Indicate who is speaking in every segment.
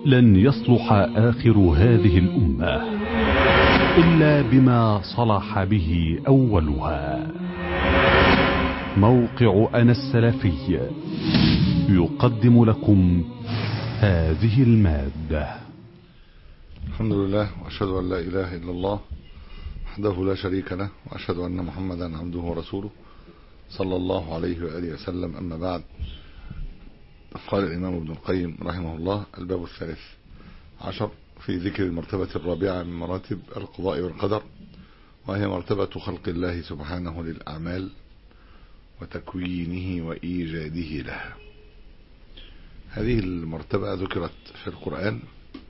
Speaker 1: لن يصلح آخر هذه الأمة إلا بما صلح به أولها موقع أنا السلفي يقدم لكم هذه المادة
Speaker 2: الحمد لله وأشهد أن لا إله إلا الله وحده لا شريك له وأشهد أن محمدا عبده ورسوله صلى الله عليه وآله وسلم أما بعد قال الإمام ابن القيم رحمه الله الباب الثالث عشر في ذكر المرتبة الرابعة من مراتب القضاء والقدر وهي مرتبة خلق الله سبحانه للأعمال وتكوينه وإيجاده لها هذه المرتبة ذكرت في القرآن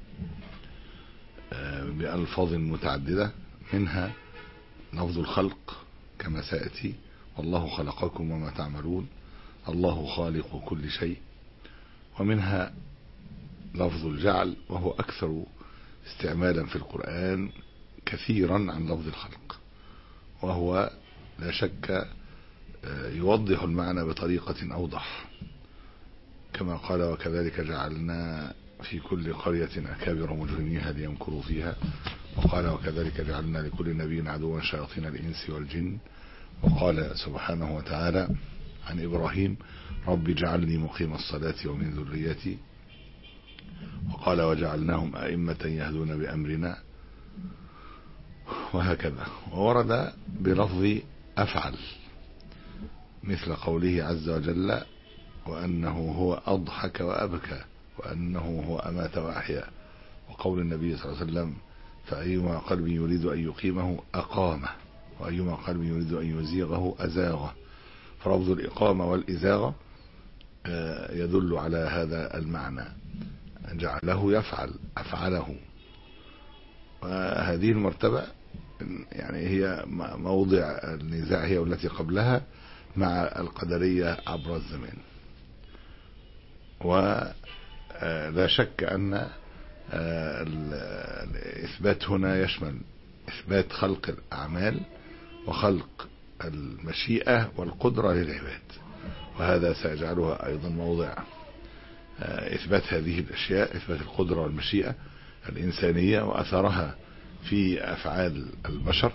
Speaker 2: بألفاظ متعددة منها لفظ الخلق كما سيأتي والله خلقكم وما تعملون الله خالق كل شيء ومنها لفظ الجعل وهو أكثر استعمالا في القرآن كثيرا عن لفظ الخلق وهو لا شك يوضح المعنى بطريقة أوضح كما قال وكذلك جعلنا في كل قرية أكابر مجرميها ليمكروا فيها وقال وكذلك جعلنا لكل نبي عدوا شياطين الإنس والجن وقال سبحانه وتعالى عن إبراهيم رب اجعلني مقيم الصلاة ومن ذريتي وقال وجعلناهم أئمة يهدون بأمرنا وهكذا وورد بلفظ أفعل مثل قوله عز وجل وأنه هو أضحك وأبكى وأنه هو أمات وأحيا وقول النبي صلى الله عليه وسلم فأيما قلب يريد أن يقيمه أقامه وأيما قلب يريد أن يزيغه أزاغه فرفض الإقامة والإزاغة يدل على هذا المعنى جعله يفعل أفعله وهذه المرتبة يعني هي موضع النزاع هي والتي قبلها مع القدرية عبر الزمان ولا شك أن الإثبات هنا يشمل إثبات خلق الأعمال وخلق المشيئة والقدرة للعباد وهذا سيجعلها أيضا موضع إثبات هذه الأشياء إثبات القدرة والمشيئة الإنسانية وأثرها في أفعال البشر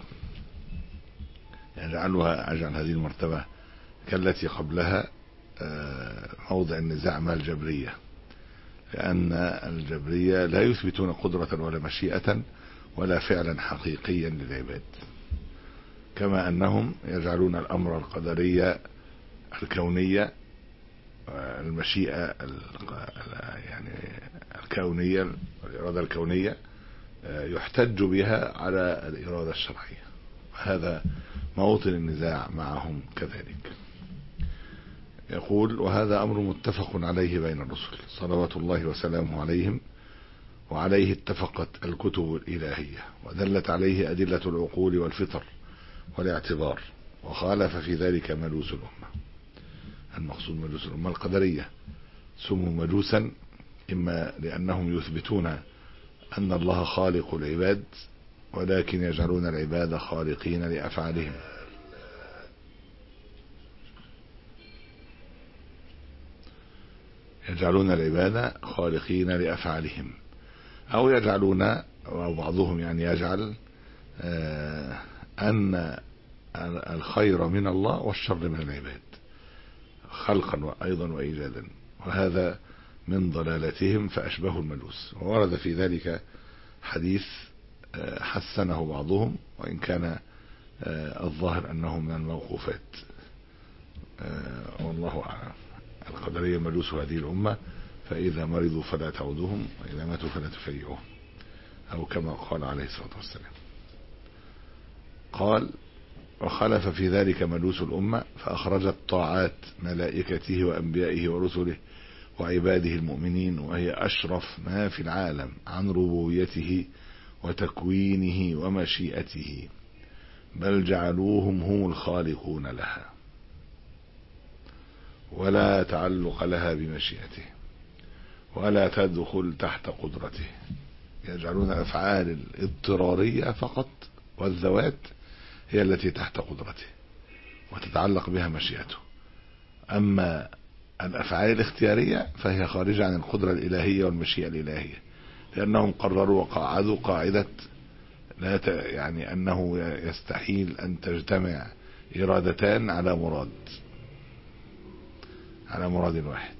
Speaker 2: يجعلها أجعل هذه المرتبة كالتي قبلها موضع النزاع مع الجبرية لأن الجبرية لا يثبتون قدرة ولا مشيئة ولا فعلا حقيقيا للعباد كما أنهم يجعلون الأمر القدرية الكونية المشيئة يعني الكونية الإرادة الكونية يحتج بها على الإرادة الشرعية وهذا موطن النزاع معهم كذلك يقول وهذا أمر متفق عليه بين الرسل صلوات الله وسلامه عليهم وعليه اتفقت الكتب الإلهية ودلت عليه أدلة العقول والفطر والاعتبار وخالف في ذلك مجوس الأمة المقصود مجوس الأمة القدرية سموا مجوسا إما لأنهم يثبتون أن الله خالق العباد ولكن يجعلون العباد خالقين لأفعالهم يجعلون العباد خالقين لأفعالهم أو يجعلون أو بعضهم يعني يجعل أن الخير من الله والشر من العباد خلقا أيضا وإيجادا وهذا من ضلالتهم فأشبه المجوس وورد في ذلك حديث حسنه بعضهم وإن كان الظاهر أنه من الموقوفات والله أعلم القدرية مجوس هذه الأمة فإذا مرضوا فلا تعودهم وإذا ماتوا فلا تفيعوهم أو كما قال عليه الصلاة والسلام قال وخلف في ذلك مجوس الأمة فأخرجت طاعات ملائكته وأنبيائه ورسله وعباده المؤمنين وهي أشرف ما في العالم عن ربوبيته وتكوينه ومشيئته بل جعلوهم هم الخالقون لها ولا تعلق لها بمشيئته ولا تدخل تحت قدرته يجعلون الأفعال الاضطرارية فقط والذوات هي التي تحت قدرته وتتعلق بها مشيئته أما الأفعال الاختيارية فهي خارجة عن القدرة الإلهية والمشيئة الإلهية لأنهم قرروا وقاعدوا قاعدة لا ت... يعني أنه يستحيل أن تجتمع إرادتان على مراد على مراد واحد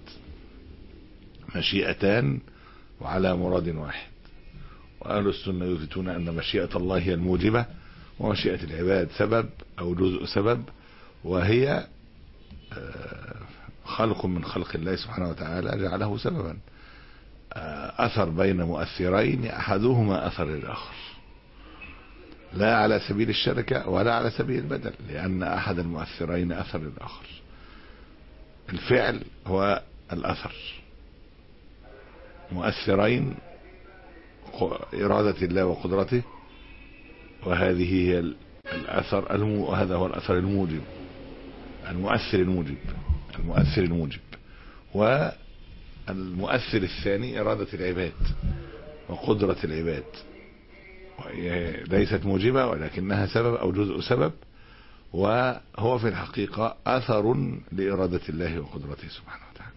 Speaker 2: مشيئتان وعلى مراد واحد وأهل السنة يثبتون أن مشيئة الله هي الموجبة ومشيئة العباد سبب أو جزء سبب وهي خلق من خلق الله سبحانه وتعالى جعله سببا أثر بين مؤثرين أحدهما أثر الآخر لا على سبيل الشركة ولا على سبيل البدل لأن أحد المؤثرين أثر الآخر الفعل هو الأثر مؤثرين إرادة الله وقدرته وهذه هي الأثر المو... وهذا هو الأثر الموجب المؤثر الموجب المؤثر الموجب والمؤثر الثاني إرادة العباد وقدرة العباد ليست موجبة ولكنها سبب أو جزء سبب وهو في الحقيقة أثر لإرادة الله وقدرته سبحانه وتعالى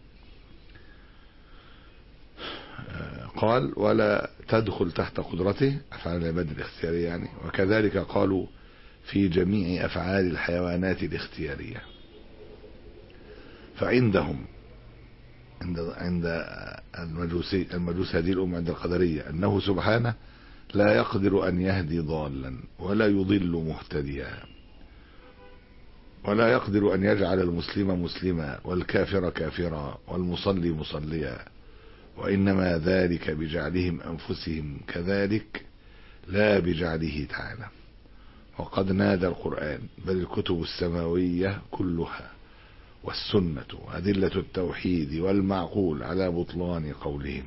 Speaker 2: قال ولا تدخل تحت قدرته أفعال العباد الاختيارية يعني وكذلك قالوا في جميع أفعال الحيوانات الاختيارية فعندهم عند عند المجوسي المجوس هذه الأمة عند القدرية أنه سبحانه لا يقدر أن يهدي ضالا ولا يضل مهتديا ولا يقدر أن يجعل المسلم مسلما والكافر كافرا والمصلي مصليا وإنما ذلك بجعلهم أنفسهم كذلك لا بجعله تعالى وقد نادى القرآن بل الكتب السماوية كلها والسنة أدلة التوحيد والمعقول على بطلان قولهم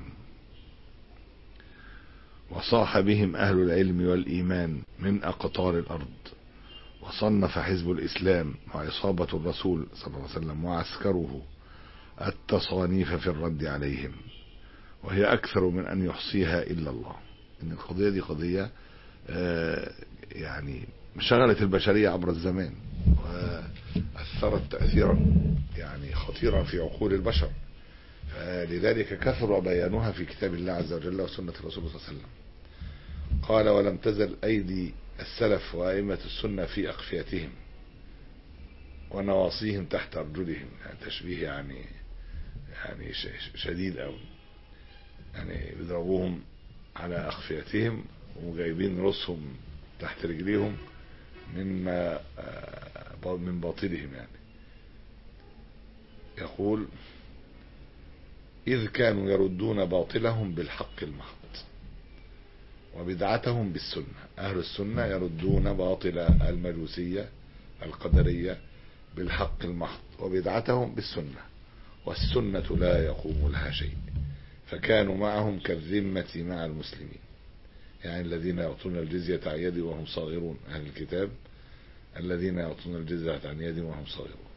Speaker 2: وصاح بهم أهل العلم والإيمان من أقطار الأرض وصنف حزب الإسلام وعصابة الرسول صلى الله عليه وسلم وعسكره التصانيف في الرد عليهم وهي أكثر من أن يحصيها إلا الله إن القضية دي قضية يعني شغلت البشرية عبر الزمان وأثرت تأثيرا يعني خطيرا في عقول البشر فلذلك كثر بيانها في كتاب الله عز وجل وسنة الرسول صلى الله عليه وسلم قال ولم تزل أيدي السلف وأئمة السنة في أقفيتهم ونواصيهم تحت أرجلهم يعني تشبيه يعني يعني شديد أوي يعني بيضربوهم على أخفيتهم وجايبين رؤوسهم تحت رجليهم مما من باطلهم يعني يقول إذ كانوا يردون باطلهم بالحق المحض وبدعتهم بالسنة أهل السنة يردون باطل المجوسية القدرية بالحق المحض وبدعتهم بالسنة والسنة لا يقوم لها شيء فكانوا معهم كالذمة مع المسلمين يعني الذين يعطون الجزية عن يد وهم صاغرون أهل الكتاب الذين يعطون الجزية عن يد وهم صاغرون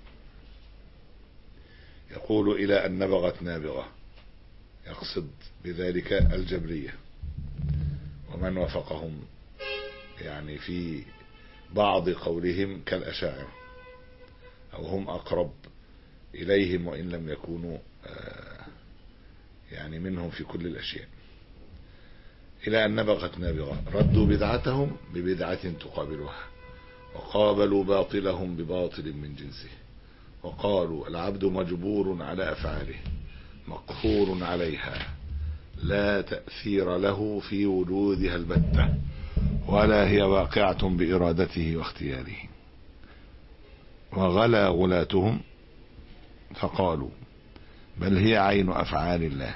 Speaker 2: يقول إلى أن نبغت نابغة يقصد بذلك الجبرية ومن وفقهم يعني في بعض قولهم كالأشاعر أو هم أقرب إليهم وإن لم يكونوا يعني منهم في كل الأشياء إلى أن نبغت نابغة ردوا بدعتهم ببدعة تقابلها وقابلوا باطلهم بباطل من جنسه وقالوا العبد مجبور على أفعاله مقهور عليها لا تأثير له في وجودها البتة ولا هي واقعة بإرادته واختياره وغلا غلاتهم فقالوا بل هي عين أفعال الله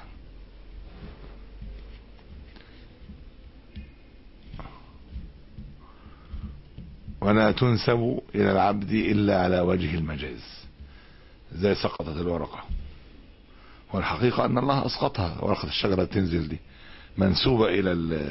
Speaker 2: ولا تنسب إلى العبد إلا على وجه المجاز زي سقطت الورقة والحقيقة أن الله أسقطها ورقة الشجرة تنزل دي منسوبة إلى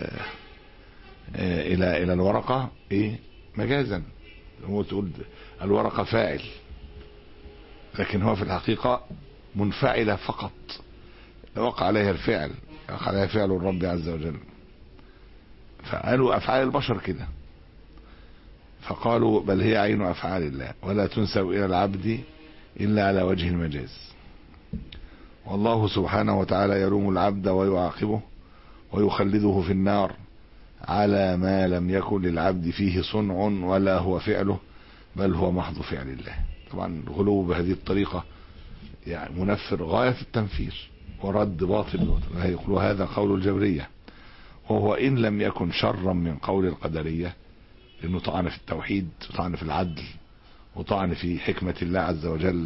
Speaker 2: إلى إلى الورقة إيه مجازا هو تقول الورقة فاعل لكن هو في الحقيقة منفعلة فقط وقع عليها الفعل وقع عليها فعل الرب عز وجل فقالوا أفعال البشر كده فقالوا بل هي عين أفعال الله ولا تنسب إلى العبد إلا على وجه المجاز والله سبحانه وتعالى يلوم العبد ويعاقبه ويخلده في النار على ما لم يكن للعبد فيه صنع ولا هو فعله بل هو محض فعل الله طبعا الغلو بهذه الطريقة يعني منفر غاية التنفير ورد باطل يقول هذا قول الجبرية وهو إن لم يكن شرا من قول القدرية لأنه طعن في التوحيد وطعن في العدل وطعن في حكمة الله عز وجل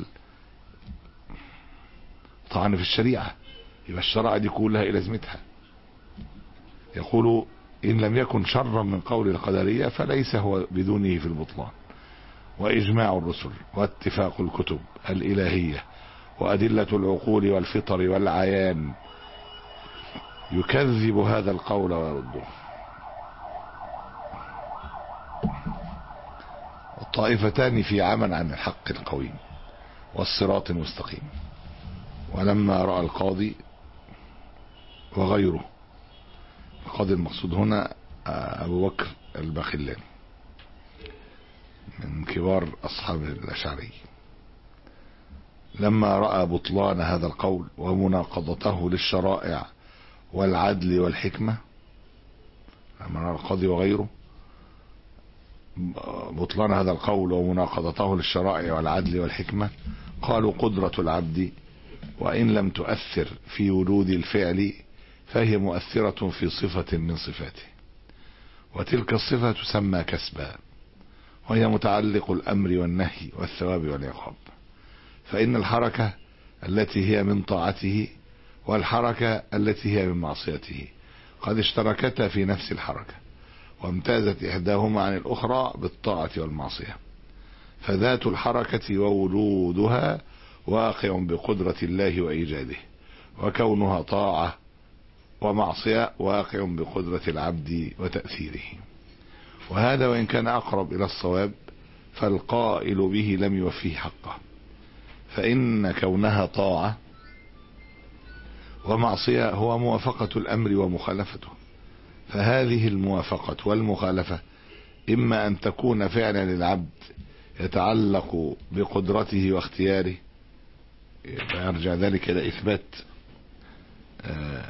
Speaker 2: طعن في الشريعة يبقى الشرائع دي كلها إلى لازمتها يقول إن لم يكن شرا من قول القدرية فليس هو بدونه في البطلان وإجماع الرسل واتفاق الكتب الإلهية وأدلة العقول والفطر والعيان يكذب هذا القول ويرده الطائفتان في عمل عن الحق القويم والصراط المستقيم ولما رأى القاضي وغيره القاضي المقصود هنا أبو بكر الباخلاني من كبار أصحاب الأشعري لما رأى بطلان هذا القول ومناقضته للشرائع والعدل والحكمة لما رأى القاضي وغيره بطلان هذا القول ومناقضته للشرائع والعدل والحكمة قالوا قدرة العبد وإن لم تؤثر في وجود الفعل فهي مؤثرة في صفة من صفاته وتلك الصفة تسمى كسبا وهي متعلق الأمر والنهي والثواب والعقاب فإن الحركة التي هي من طاعته والحركة التي هي من معصيته قد اشتركتا في نفس الحركة وامتازت إحداهما عن الأخرى بالطاعة والمعصية فذات الحركة ووجودها واقع بقدرة الله وإيجاده وكونها طاعة ومعصية واقع بقدرة العبد وتأثيره وهذا وإن كان أقرب إلى الصواب فالقائل به لم يوفيه حقه فإن كونها طاعة ومعصية هو موافقة الأمر ومخالفته فهذه الموافقة والمخالفة إما أن تكون فعلا للعبد يتعلق بقدرته واختياره فيرجع ذلك إلى إثبات آه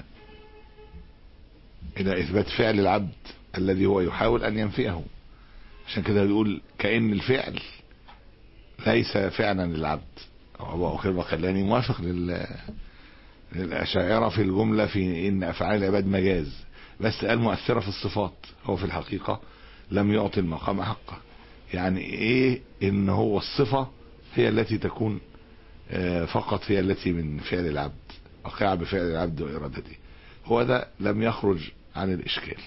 Speaker 2: إلى إثبات فعل العبد الذي هو يحاول أن ينفئه عشان كده بيقول كأن الفعل ليس فعلا للعبد أبو بكر البخلاني موافق لل للأشاعرة في الجملة في إن أفعال العباد مجاز بس قال مؤثرة في الصفات هو في الحقيقة لم يعطي المقام حقه يعني إيه إن هو الصفة هي التي تكون فقط هي التي من فعل العبد وقع بفعل العبد وإرادته هو ده لم يخرج عن الإشكال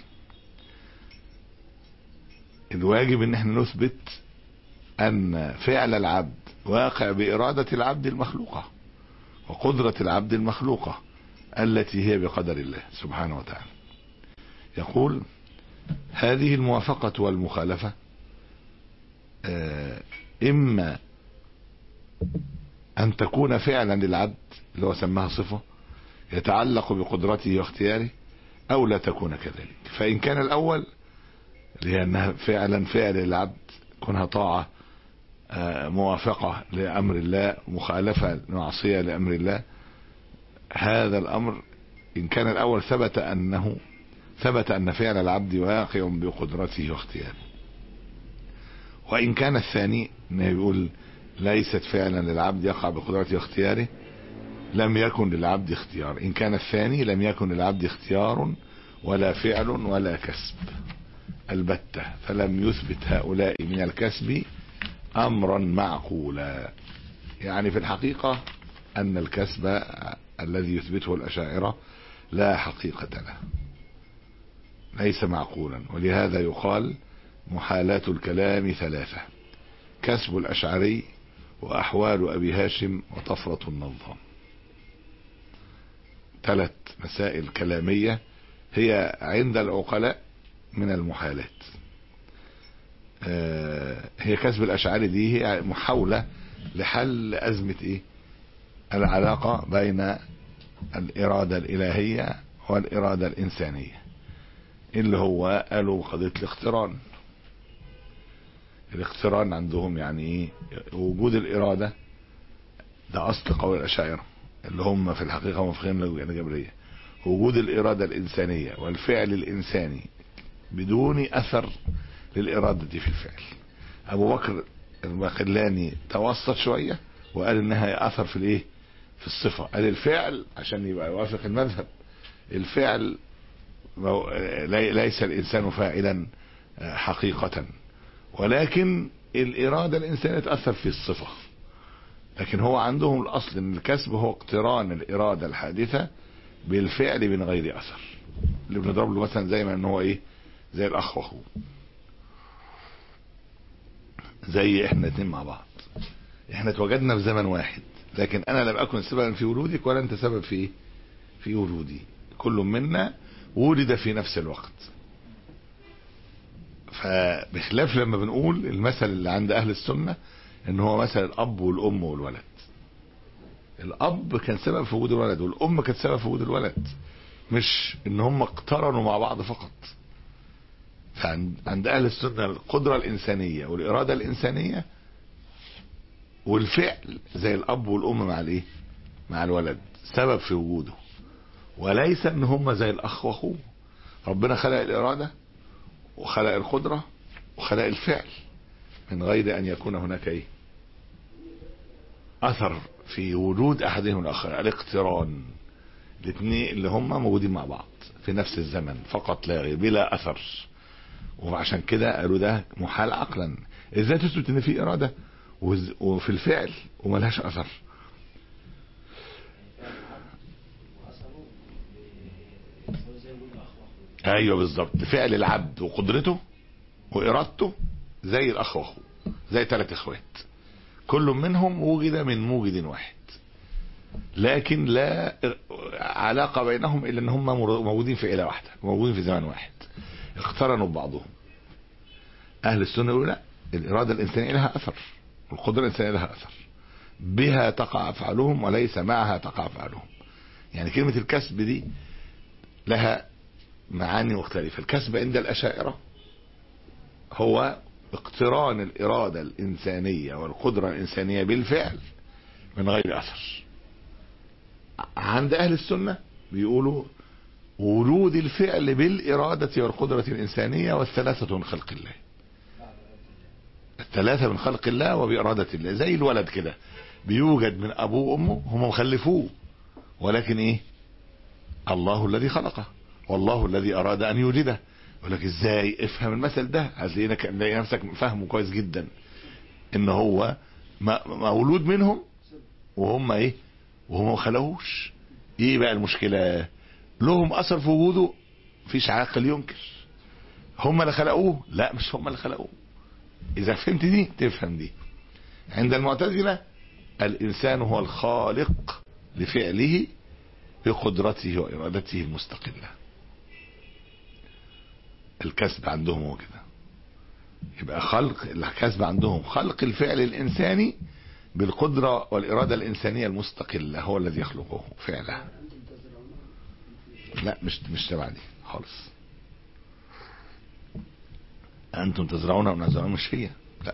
Speaker 2: الواجب ان احنا نثبت ان فعل العبد واقع بإرادة العبد المخلوقة وقدرة العبد المخلوقة التي هي بقدر الله سبحانه وتعالى يقول هذه الموافقة والمخالفة إما أن تكون فعلا للعبد اللي هو سماها صفة يتعلق بقدرته واختياره أو لا تكون كذلك فإن كان الأول لأنها فعلا فعل العبد كونها طاعة موافقة لأمر الله مخالفة معصية لأمر الله هذا الأمر إن كان الأول ثبت أنه ثبت أن فعل العبد واقع بقدرته واختياره وإن كان الثاني يقول ليست فعلا للعبد يقع بقدرته واختياره لم يكن للعبد اختيار إن كان الثاني لم يكن للعبد اختيار ولا فعل ولا كسب البتة فلم يثبت هؤلاء من الكسب أمرا معقولا يعني في الحقيقة أن الكسب الذي يثبته الأشاعرة لا حقيقة له ليس معقولا ولهذا يقال محالات الكلام ثلاثة كسب الأشعري وأحوال أبي هاشم وطفرة النظام ثلاث مسائل كلامية هي عند العقلاء من المحالات هي كسب الأشعري دي هي محاولة لحل أزمة إيه العلاقة بين الإرادة الإلهية والإرادة الإنسانية اللي هو قالوا قضية الاقتران الاقتران عندهم يعني ايه وجود الإرادة ده أصل قول الأشاعرة اللي هم في الحقيقة موافقين للجبرية وجود الإرادة الإنسانية والفعل الإنساني بدون أثر للإرادة في الفعل أبو بكر الباقلاني توسط شوية وقال إنها أثر في الإيه في الصفة قال الفعل عشان يبقى يوافق المذهب الفعل مو- لي- ليس الإنسان فاعلا حقيقة ولكن الإرادة الإنسانية تأثر في الصفة لكن هو عندهم الأصل أن الكسب هو اقتران الإرادة الحادثة بالفعل من غير أثر اللي بنضرب له مثلا زي ما ان هو ايه زي الأخ وأخوه زي احنا اتنين مع بعض احنا اتوجدنا في زمن واحد لكن انا لم اكن سببا في وجودك ولا انت سبب في ايه في وجودي كل منا ولد في نفس الوقت فبخلاف لما بنقول المثل اللي عند اهل السنة ان هو مثل الاب والام والولد الاب كان سبب في وجود الولد والام كانت سبب في وجود الولد مش ان هم اقترنوا مع بعض فقط فعند عند اهل السنة القدرة الانسانية والارادة الانسانية والفعل زي الاب والام مع الايه مع الولد سبب في وجوده وليس ان هم زي الاخ واخوه ربنا خلق الاراده وخلق القدره وخلق الفعل من غير ان يكون هناك ايه اثر في وجود احدهم الاخر الاقتران الاثنين اللي هم موجودين مع بعض في نفس الزمن فقط لا غير بلا اثر وعشان كده قالوا ده محال عقلا ازاي تثبت ان في اراده وز- وفي الفعل وملهاش اثر ايوه بالظبط فعل العبد وقدرته وارادته زي الاخ واخوه زي ثلاث اخوات كل منهم وجد من موجد واحد لكن لا علاقة بينهم الا ان هم مر- موجودين في اله واحدة موجودين في زمن واحد اقترنوا ببعضهم اهل السنة يقولوا لا الارادة الانسانية لها اثر والقدرة الانسانية لها اثر بها تقع افعالهم وليس معها تقع افعالهم يعني كلمة الكسب دي لها معاني مختلفة الكسب عند الأشاعرة هو اقتران الإرادة الإنسانية والقدرة الإنسانية بالفعل من غير أثر عند أهل السنة بيقولوا ولود الفعل بالإرادة والقدرة الإنسانية والثلاثة من خلق الله الثلاثة من خلق الله وبإرادة الله زي الولد كده بيوجد من أبوه وأمه هم مخلفوه ولكن إيه الله الذي خلقه والله الذي أراد أن يوجده يقول لك ازاي افهم المثل ده هتلاقي تلاقي نفسك فاهمه كويس جدا ان هو م- مولود منهم وهم ايه وهم ما خلقوش ايه بقى المشكلة لهم اثر في وجوده مفيش عاقل ينكر هم اللي خلقوه لا مش هم اللي خلقوه اذا فهمت دي تفهم دي عند المعتزلة الانسان هو الخالق لفعله بقدرته وارادته المستقله الكسب عندهم هو كده يبقى خلق الكسب عندهم خلق الفعل الإنساني بالقدرة والإرادة الإنسانية المستقلة هو الذي يخلقه فعلا لا مش مش تبع دي خالص أنتم تزرعون ونزرعون مش هي لا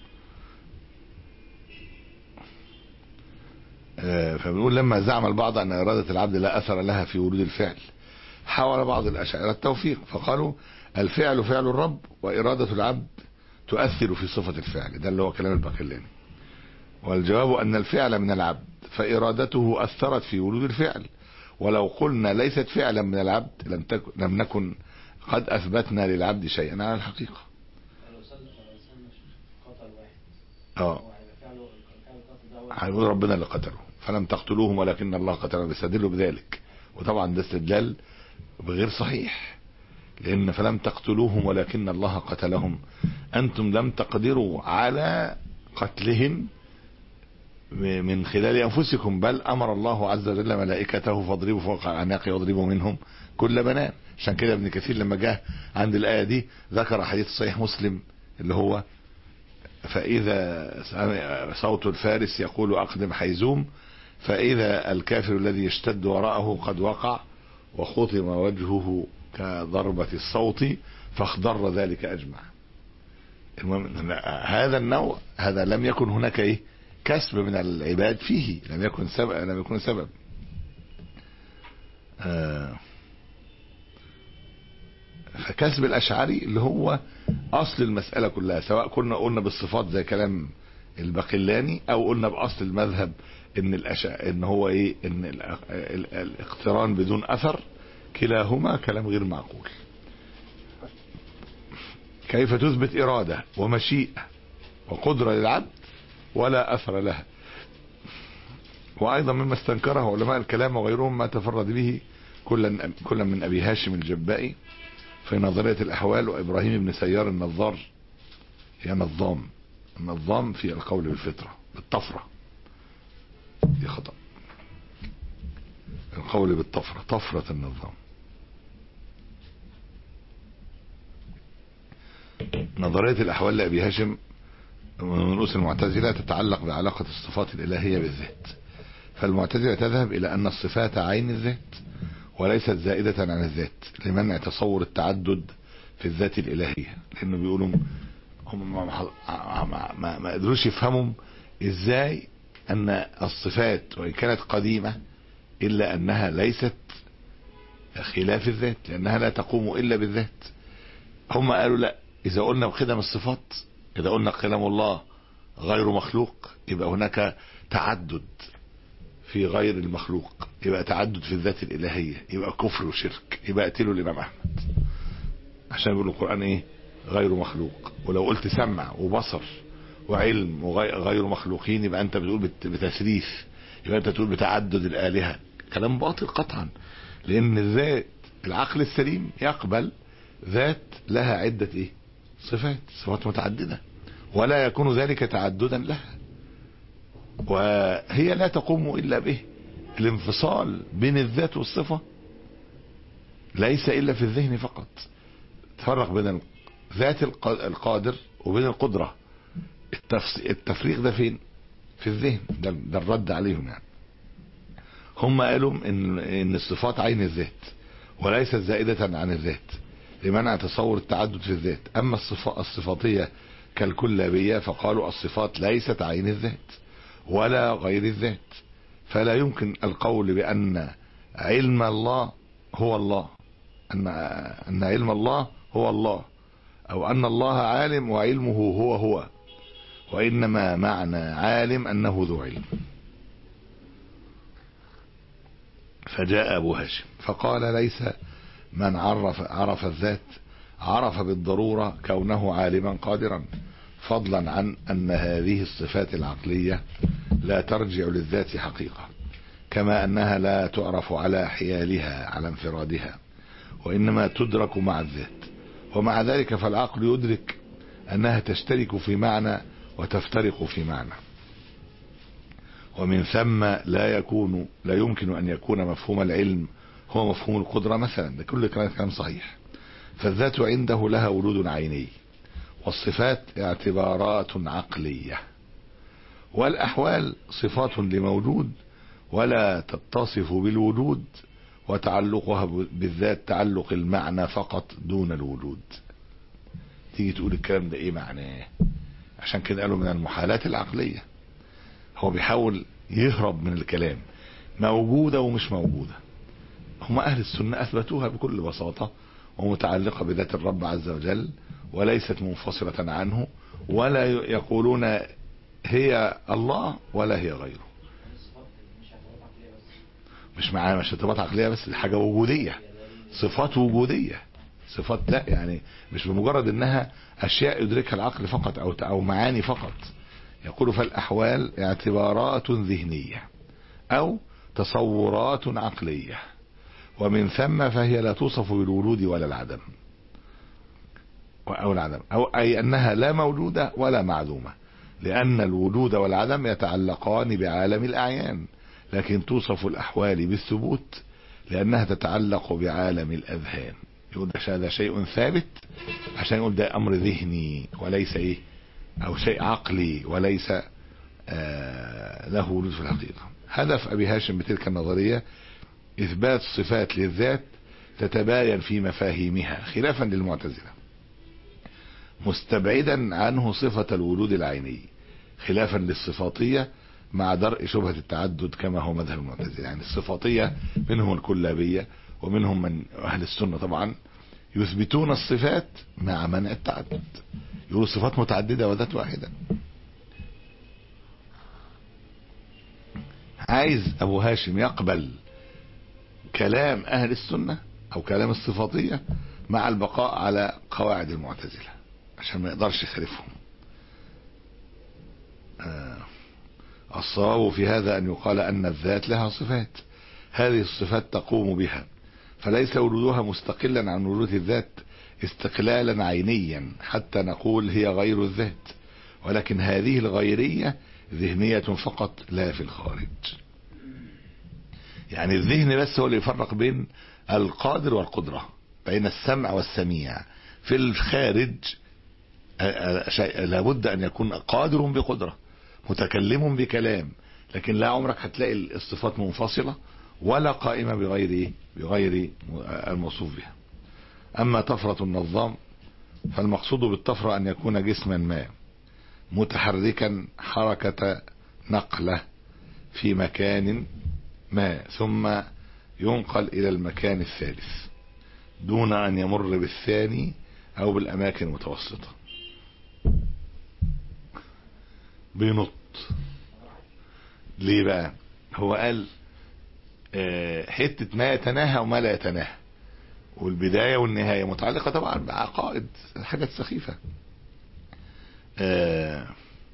Speaker 2: آه، فبنقول لما زعم البعض أن إرادة العبد لا أثر لها في ورود الفعل حاول بعض الأشاعرة التوفيق فقالوا الفعل فعل الرب وإرادة العبد تؤثر في صفة الفعل ده اللي هو كلام الباقلاني والجواب أن الفعل من العبد فإرادته أثرت في ورود الفعل ولو قلنا ليست فعلا من العبد لم, تكن لم نكن قد أثبتنا للعبد شيئا على الحقيقة
Speaker 3: لو سلم لو سلم قتل واحد
Speaker 2: اه
Speaker 3: هو هيبقى فعله فعل القتل ده هو
Speaker 2: هيقول ربنا اللي قتله فلم تقتلوهم ولكن الله قتلهم بيستدلوا بذلك وطبعا ده استدلال غير صحيح لأن فلم تقتلوهم ولكن الله قتلهم أنتم لم تقدروا على قتلهم م- من خلال أنفسكم بل أمر الله عز وجل ملائكته فاضربوا فوق أعناق واضربوا منهم كل بنان عشان كده ابن كثير لما جاء عند الآية دي ذكر حديث صحيح مسلم اللي هو فإذا سمع صوت الفارس يقول أقدم حيزوم فإذا الكافر الذي يشتد وراءه قد وقع وخطم وجهه كضربة الصوت فاخضر ذلك أجمع المهم لا، هذا النوع هذا لم يكن هناك ايه كسب من العباد فيه لم يكن سبب لم يكن سبب آه، فكسب الاشعري اللي هو اصل المسألة كلها سواء كنا قلنا بالصفات زي كلام البقلاني او قلنا باصل المذهب ان الأشع... ان هو ايه ان ال... ال... الاقتران بدون اثر كلاهما كلام غير معقول كيف تثبت ارادة ومشيئة وقدرة للعبد ولا اثر لها وايضا مما استنكره علماء الكلام وغيرهم ما تفرد به كلا كلا من ابي هاشم الجبائي في نظرية الاحوال وابراهيم بن سيار النظار هي نظام النظام في القول بالفطرة بالطفرة دي خطأ القول بالطفرة طفرة النظام نظرية الأحوال لأبي هاشم من رؤوس المعتزلة تتعلق بعلاقة الصفات الإلهية بالذات فالمعتزلة تذهب إلى أن الصفات عين الذات وليست زائدة عن الذات لمنع تصور التعدد في الذات الإلهية لأنه بيقولوا هم ما, ما, ما, ما قدروش يفهموا ازاي ان الصفات وان كانت قديمة الا انها ليست خلاف الذات لانها لا تقوم الا بالذات هم قالوا لا اذا قلنا بخدم الصفات اذا قلنا كلام الله غير مخلوق يبقى هناك تعدد في غير المخلوق يبقى تعدد في الذات الالهية يبقى كفر وشرك يبقى اقتلوا الامام احمد عشان يقولوا القرآن ايه غير مخلوق ولو قلت سمع وبصر وعلم وغير مخلوقين يبقى انت بتقول بت- بتثليث يبقى انت تقول بتعدد الالهه كلام باطل قطعا لان الذات العقل السليم يقبل ذات لها عده ايه صفات صفات متعدده ولا يكون ذلك تعددا لها وهي لا تقوم الا به الانفصال بين الذات والصفه ليس الا في الذهن فقط تفرق بين ذات الق- القادر وبين القدرة التفص... التفريق ده فين في الذهن ده, ده الرد عليهم يعني هم قالوا ان ان الصفات عين الذات وليست زائدة عن الذات لمنع تصور التعدد في الذات اما الصفا... الصفاتية كالكلابية فقالوا الصفات ليست عين الذات ولا غير الذات فلا يمكن القول بان علم الله هو الله ان ان علم الله هو الله او ان الله عالم وعلمه هو هو وانما معنى عالم انه ذو علم فجاء ابو هاشم فقال ليس من عرف عرف الذات عرف بالضرورة كونه عالما قادرا فضلا عن ان هذه الصفات العقلية لا ترجع للذات حقيقة كما انها لا تعرف على حيالها على انفرادها وانما تدرك مع الذات ومع ذلك فالعقل يدرك انها تشترك في معنى وتفترق في معنى ومن ثم لا يكون لا يمكن ان يكون مفهوم العلم هو مفهوم القدرة مثلا ده كل كلام كلام صحيح فالذات عنده لها ولود عيني والصفات اعتبارات عقلية والاحوال صفات لموجود ولا تتصف بالوجود وتعلقها بالذات تعلق المعنى فقط دون الوجود تيجي تقول الكلام ده ايه معناه عشان كده قالوا من المحالات العقلية هو بيحاول يهرب من الكلام موجودة ومش موجودة هم اهل السنة اثبتوها بكل بساطة ومتعلقة بذات الرب عز وجل وليست منفصلة عنه ولا يقولون هي الله ولا هي غيره
Speaker 3: مش اعتبارات عقلية بس
Speaker 2: مش معاه مش ارتباط عقلية بس دي حاجة وجودية صفات وجودية صفات لا يعني مش بمجرد انها اشياء يدركها العقل فقط او او معاني فقط يقول فالاحوال اعتبارات ذهنية او تصورات عقلية ومن ثم فهي لا توصف بالوجود ولا العدم او العدم او اي انها لا موجودة ولا معدومة لان الوجود والعدم يتعلقان بعالم الاعيان لكن توصف الأحوال بالثبوت لأنها تتعلق بعالم الأذهان يقول ده هذا شيء ثابت عشان يقول ده أمر ذهني وليس إيه أو شيء عقلي وليس آه له وجود في الحقيقة هدف أبي هاشم بتلك النظرية إثبات صفات للذات تتباين في مفاهيمها خلافا للمعتزلة مستبعدا عنه صفة الوجود العيني خلافا للصفاتية مع درء شبهة التعدد كما هو مذهب المعتزلة يعني الصفاتية منهم الكلابية ومنهم من أهل السنة طبعا يثبتون الصفات مع منع التعدد يقولوا صفات متعددة وذات واحدة عايز أبو هاشم يقبل كلام أهل السنة أو كلام الصفاتية مع البقاء على قواعد المعتزلة عشان ما يقدرش يخالفهم آه. الصواب في هذا أن يقال أن الذات لها صفات هذه الصفات تقوم بها فليس وجودها مستقلا عن وجود الذات استقلالا عينيا حتى نقول هي غير الذات ولكن هذه الغيرية ذهنية فقط لا في الخارج يعني الذهن بس هو اللي يفرق بين القادر والقدرة بين السمع والسميع في الخارج شيء لابد أن يكون قادر بقدرة متكلم بكلام لكن لا عمرك هتلاقي الصفات منفصلة ولا قائمة بغير بغير الموصوف بها أما طفرة النظام فالمقصود بالطفرة أن يكون جسما ما متحركا حركة نقلة في مكان ما ثم ينقل إلى المكان الثالث دون أن يمر بالثاني أو بالأماكن المتوسطة بينط ليه بقى هو قال اه حتة ما يتناهى وما لا يتناهى والبداية والنهاية متعلقة طبعا بعقائد حاجات سخيفة اه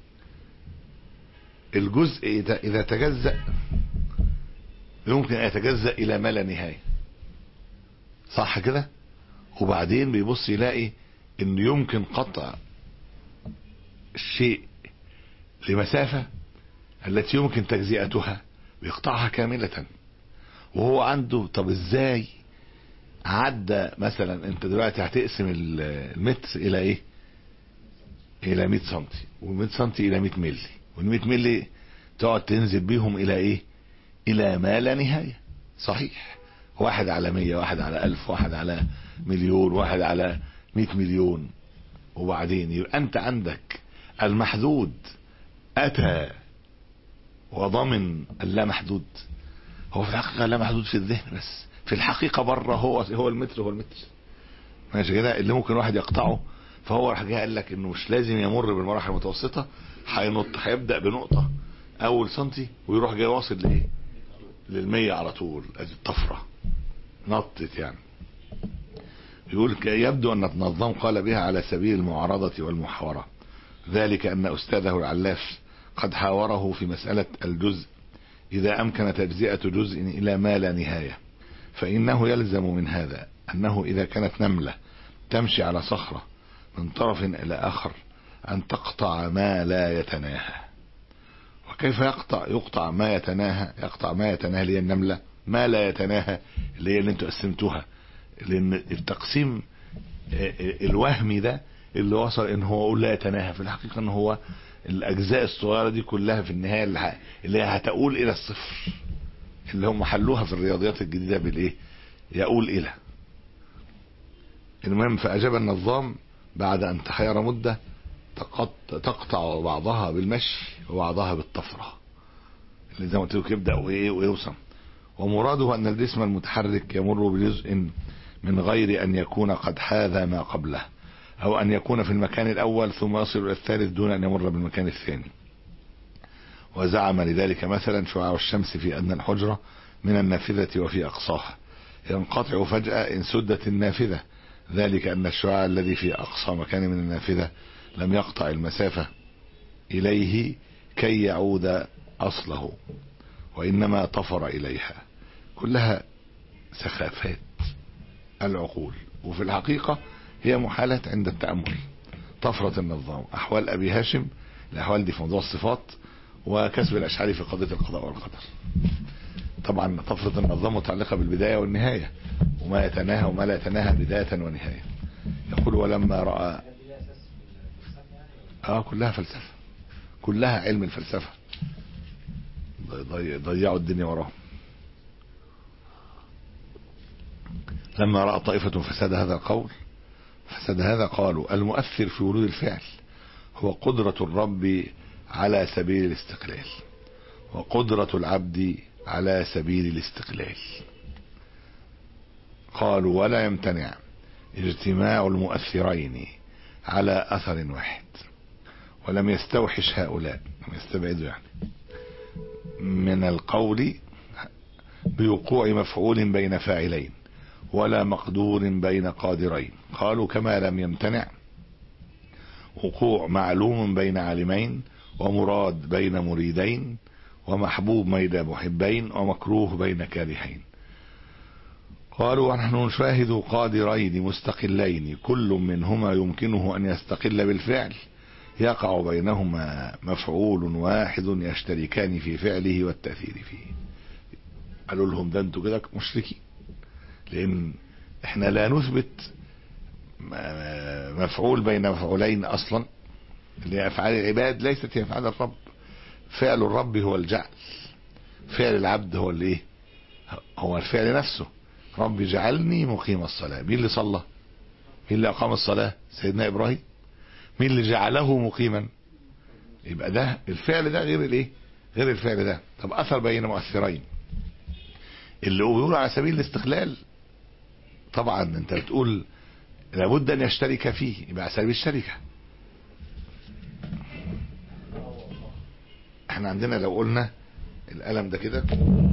Speaker 2: الجزء إذا, إذا تجزأ يمكن أن يتجزأ إلى ما لا نهاية صح كده وبعدين بيبص يلاقي انه يمكن قطع الشيء لمسافة التي يمكن تجزئتها بيقطعها كاملة وهو عنده طب ازاي عدى مثلا انت دلوقتي هتقسم المتر الى ايه الى 100 سنتي و100 سنتي الى 100 ملي وال100 ملي تقعد تنزل بيهم الى ايه الى ما لا نهاية صحيح واحد على مية واحد على الف واحد على مليون واحد على مئة مليون وبعدين يبقى انت عندك المحدود اتى وضمن اللا محدود هو في الحقيقة لا محدود في الذهن بس في الحقيقة بره هو هو المتر هو المتر ماشي كده اللي ممكن واحد يقطعه فهو راح جاي قال لك انه مش لازم يمر بالمراحل المتوسطة هينط هيبدأ بنقطة اول سنتي ويروح جاي واصل لايه للمية على طول ادي الطفرة نطت يعني يقول يبدو ان النظام قال بها على سبيل المعارضة والمحاورة ذلك ان استاذه العلاف قد حاوره في مسألة الجزء اذا امكن تجزئة جزء الى ما لا نهاية فانه يلزم من هذا انه اذا كانت نملة تمشي على صخرة من طرف الى اخر ان تقطع ما لا يتناهى وكيف يقطع يقطع ما يتناهى يقطع ما يتناهى اللي هي النملة ما لا يتناهى اللي هي اللي انتوا قسمتوها لان التقسيم الوهمي ده اللي وصل ان هو لا يتناهى في الحقيقة ان هو الاجزاء الصغيرة دي كلها في النهاية اللي هي هتقول الى الصفر اللي هم حلوها في الرياضيات الجديدة بالايه يقول الى المهم فاجاب النظام بعد ان تحير مدة تقطع بعضها بالمشي وبعضها بالطفرة اللي زي ما قلت لك يبدأ وايه ويوصل ومراده ان الجسم المتحرك يمر بجزء من غير ان يكون قد حاذى ما قبله او ان يكون في المكان الاول ثم يصل الى الثالث دون ان يمر بالمكان الثاني وزعم لذلك مثلا شعاع الشمس في ادنى الحجرة من النافذة وفي اقصاها ينقطع فجأة ان سدت النافذة ذلك ان الشعاع الذي في اقصى مكان من النافذة لم يقطع المسافة اليه كي يعود اصله وانما طفر اليها كلها سخافات العقول وفي الحقيقة هي محالة عند التأمل طفرة النظام احوال ابي هاشم الاحوال دي في موضوع الصفات وكسب الاشعري في قضية القضاء والقدر طبعا طفرة النظام متعلقة بالبداية والنهاية وما يتناهى وما لا يتناهى بداية ونهاية يقول ولما رأى اه كلها فلسفة كلها علم الفلسفة ضيعوا الدنيا وراهم لما رأى طائفة فساد هذا القول فساد هذا قالوا المؤثر في ورود الفعل هو قدرة الرب على سبيل الاستقلال وقدرة العبد على سبيل الاستقلال قالوا ولا يمتنع اجتماع المؤثرين على أثر واحد ولم يستوحش هؤلاء لم يستبعدوا يعني من القول بوقوع مفعول بين فاعلين ولا مقدور بين قادرين قالوا كما لم يمتنع وقوع معلوم بين عالمين ومراد بين مريدين ومحبوب بين محبين ومكروه بين كارهين قالوا ونحن نشاهد قادرين مستقلين كل منهما يمكنه أن يستقل بالفعل يقع بينهما مفعول واحد يشتركان في فعله والتأثير فيه قالوا لهم ده انتوا كده مشركين لان احنا لا نثبت مفعول بين مفعولين اصلا اللي هي افعال العباد ليست هي افعال الرب فعل الرب هو الجعل فعل العبد هو الايه هو الفعل نفسه رب اجعلني مقيم الصلاة مين اللي صلى مين اللي اقام الصلاة سيدنا ابراهيم مين اللي جعله مقيما يبقى ده الفعل ده غير الايه غير الفعل ده طب اثر بين مؤثرين اللي هو بيقول على سبيل الاستقلال طبعا انت بتقول لابد ان يشترك فيه يبقى على سبيل الشركه احنا عندنا لو قلنا القلم ده كده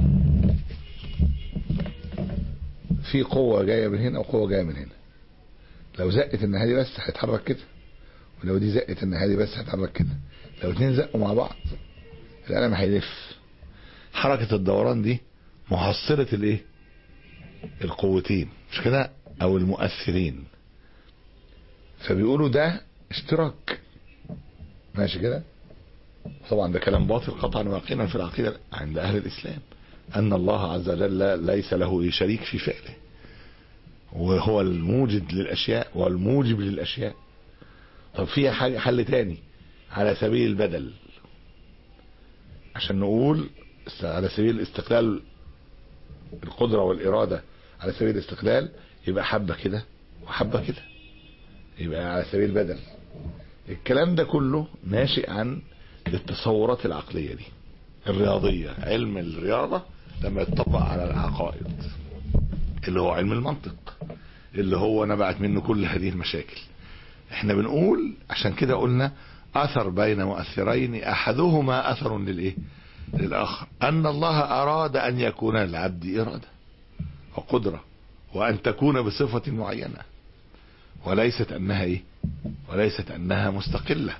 Speaker 2: في قوة جاية من هنا وقوة جاية من هنا لو زقت النهاية دي بس هيتحرك كده ولو دي زقت النهاية دي بس هيتحرك كده لو اتنين زقوا مع بعض القلم هيلف حركة الدوران دي محصلة الايه القوتين مش كده او المؤثرين فبيقولوا ده اشتراك ماشي كده طبعا ده كلام باطل قطعا واقعا في العقيدة عند اهل الاسلام ان الله عز وجل ليس له شريك في فعله وهو الموجد للاشياء والموجب للاشياء طب فيها حاجة حل تاني على سبيل البدل عشان نقول على سبيل الاستقلال القدرة والإرادة على سبيل الاستقلال يبقى حبة كده وحبة كده يبقى على سبيل البدل الكلام ده كله ناشئ عن التصورات العقلية دي الرياضية علم الرياضة لما يتطبق على العقائد اللي هو علم المنطق اللي هو نبعت منه كل هذه المشاكل احنا بنقول عشان كده قلنا اثر بين مؤثرين احدهما اثر للايه للاخر ان الله اراد ان يكون للعبد اراده وقدره وان تكون بصفه معينه وليست انها ايه وليست انها مستقله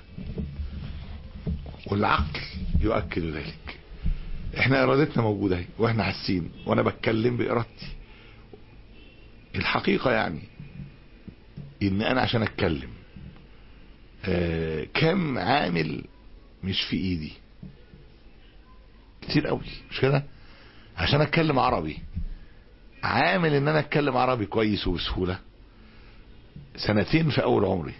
Speaker 2: والعقل يؤكد ذلك احنا ارادتنا موجوده اهي واحنا حاسين وانا بتكلم بارادتي الحقيقه يعني ان انا عشان اتكلم آه كم عامل مش في ايدي كتير قوي مش كده عشان اتكلم عربي عامل ان انا اتكلم عربي كويس وبسهولة سنتين في اول عمري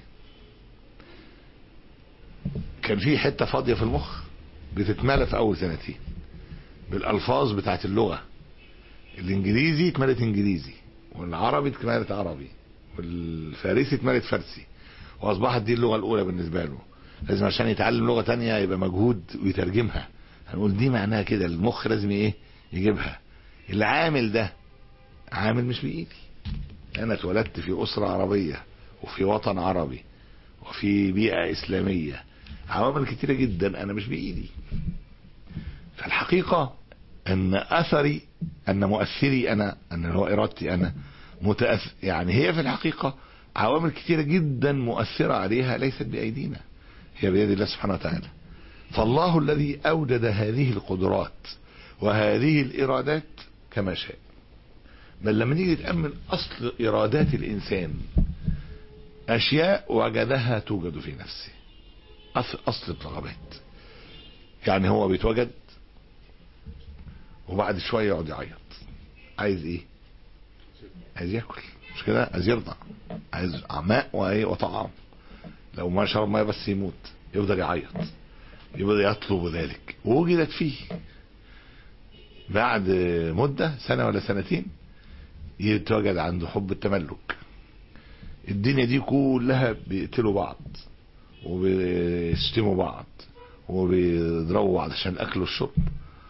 Speaker 2: كان في حتة فاضية في المخ بتتملى في اول سنتين بالالفاظ بتاعت اللغة الانجليزي اتملت انجليزي والعربي اتملت عربي والفارسي اتملت فارسي واصبحت دي اللغة الاولى بالنسبة له لازم عشان يتعلم لغة تانية يبقى مجهود ويترجمها هنقول دي معناها كده المخ لازم ايه يجيبها العامل ده عامل مش بايدي انا اتولدت في اسرة عربية وفي وطن عربي وفي بيئة اسلامية عوامل كتيرة جدا انا مش بايدي فالحقيقة ان اثري ان مؤثري انا ان هو ارادتي انا متأثر يعني هي في الحقيقة عوامل كتيرة جدا مؤثرة عليها ليست بايدينا هي بيد الله سبحانه وتعالى فالله الذي اوجد هذه القدرات وهذه الارادات كما شاء بل لما نيجي نتأمل اصل ارادات الانسان اشياء وجدها توجد في نفسه اصل الرغبات يعني هو بيتوجد وبعد شوية يقعد يعيط عايز ايه عايز ياكل مش كده عايز يرضع عايز ماء وايه وطعام لو ما شرب ماء بس يموت يفضل يعيط يبدأ يطلب ذلك ووجدت فيه بعد مدة سنة ولا سنتين يتوجد عنده حب التملك الدنيا دي كلها بيقتلوا بعض وبيشتموا بعض وبيضربوا بعض عشان الاكل والشرب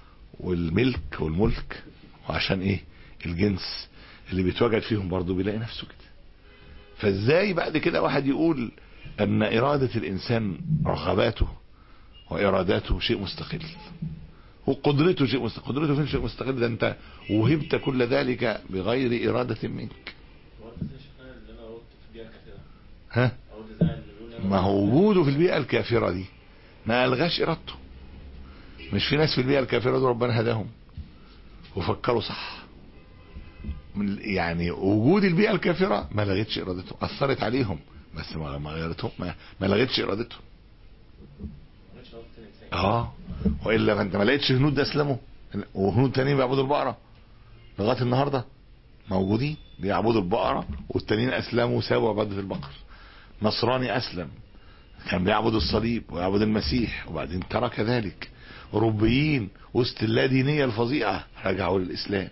Speaker 2: والملك والملك وعشان ايه الجنس اللي بيتواجد فيهم برضه بيلاقي نفسه كده فازاي بعد كده واحد يقول ان ارادة الانسان رغباته واراداته شيء مستقل وقدرته شيء مستقل قدرته فين شيء مستقل ده انت وهبت كل ذلك بغير ارادة منك
Speaker 3: وقت زي الشيخان اللي انا قلت في البيئه الكثيره
Speaker 2: ها
Speaker 3: او ده زي اللي بيقول أنا
Speaker 2: ما هو وجوده في البيئة الكافرة دي ما ألغاش إرادته مش في ناس في البيئة الكافرة دي ربنا هداهم وفكروا صح من يعني وجود البيئة الكافرة ما لغتش إرادته أثرت عليهم بس ما ما غيرتهم ما, ما لغتش إرادتهم
Speaker 3: ما كانش وقت الانسان
Speaker 2: اه والا ما انت ما لقيتش هنود اسلموا وهنود تانيين بيعبدوا البقره لغايه النهارده موجودين بيعبدوا البقره والتانيين اسلموا وسابوا عباده البقر نصراني اسلم كان بيعبد الصليب ويعبد المسيح وبعدين ترك ذلك اوروبيين وسط اللادينيه الفظيعه رجعوا للاسلام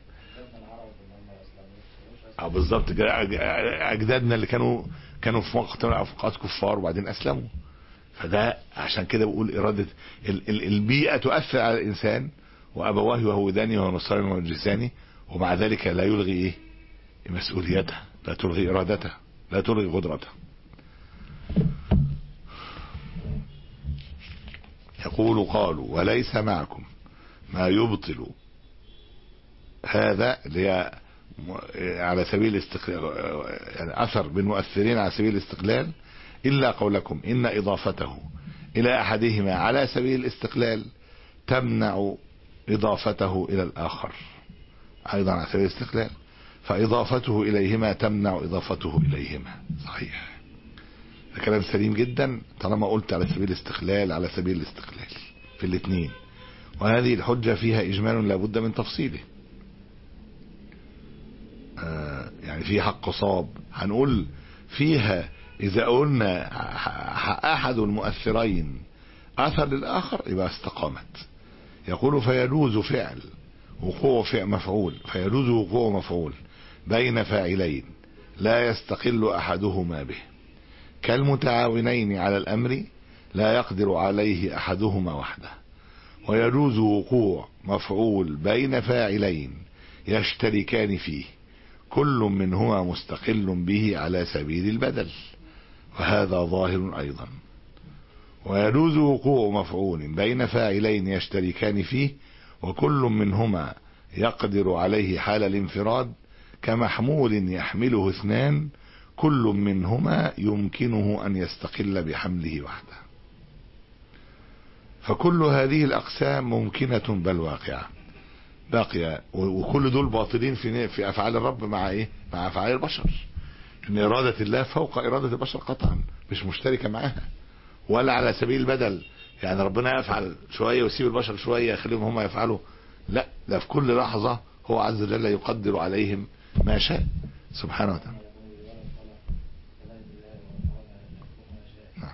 Speaker 2: اه بالظبط كده أج- اجدادنا اللي كانوا كانوا في وقت من الاوقات كفار وبعدين اسلموا فده عشان كده بقول إرادة ال- ال- البيئة تؤثر على الإنسان وأبواه يهودانه ونصرانه ومجلسانه ومع ذلك لا يلغي إيه مسؤوليته لا تلغي إرادته لا تلغي قدرته يقول قالوا وليس معكم ما يبطل هذا اللي هي م- على سبيل الاستقلال يعني أثر بالمؤثرين على سبيل الاستقلال إلا قولكم إن إضافته إلى أحدهما على سبيل الاستقلال تمنع إضافته إلى الآخر أيضا على سبيل الاستقلال فإضافته إليهما تمنع إضافته إليهما صحيح ده كلام سليم جدا طالما قلت على سبيل الاستقلال على سبيل الاستقلال في الاثنين وهذه الحجة فيها إجمال لابد من تفصيله آه يعني في حق صاب هنقول فيها إذا قلنا ح- ح- أحد المؤثرين أثر للآخر يبقى استقامت يقول فيجوز فعل وقوع فعل مفعول فيجوز وقوع مفعول بين فاعلين لا يستقل أحدهما به كالمتعاونين على الأمر لا يقدر عليه أحدهما وحده ويجوز وقوع مفعول بين فاعلين يشتركان فيه كل منهما مستقل به على سبيل البدل وهذا ظاهر أيضا ويجوز وقوع مفعول بين فاعلين يشتركان فيه وكل منهما يقدر عليه حال الانفراد كمحمول يحمله اثنان كل منهما يمكنه أن يستقل بحمله وحده فكل هذه الأقسام ممكنة بل واقعة باقية و- وكل دول باطلين في في أفعال الرب مع إيه؟ مع أفعال البشر ان ارادة الله فوق ارادة البشر قطعا مش مشتركة معاها ولا على سبيل البدل يعني ربنا يفعل شوية ويسيب البشر شوية يخليهم هم يفعلوا لا ده في كل لحظة هو عز وجل يقدر عليهم ما شاء سبحانه وتعالى نعم.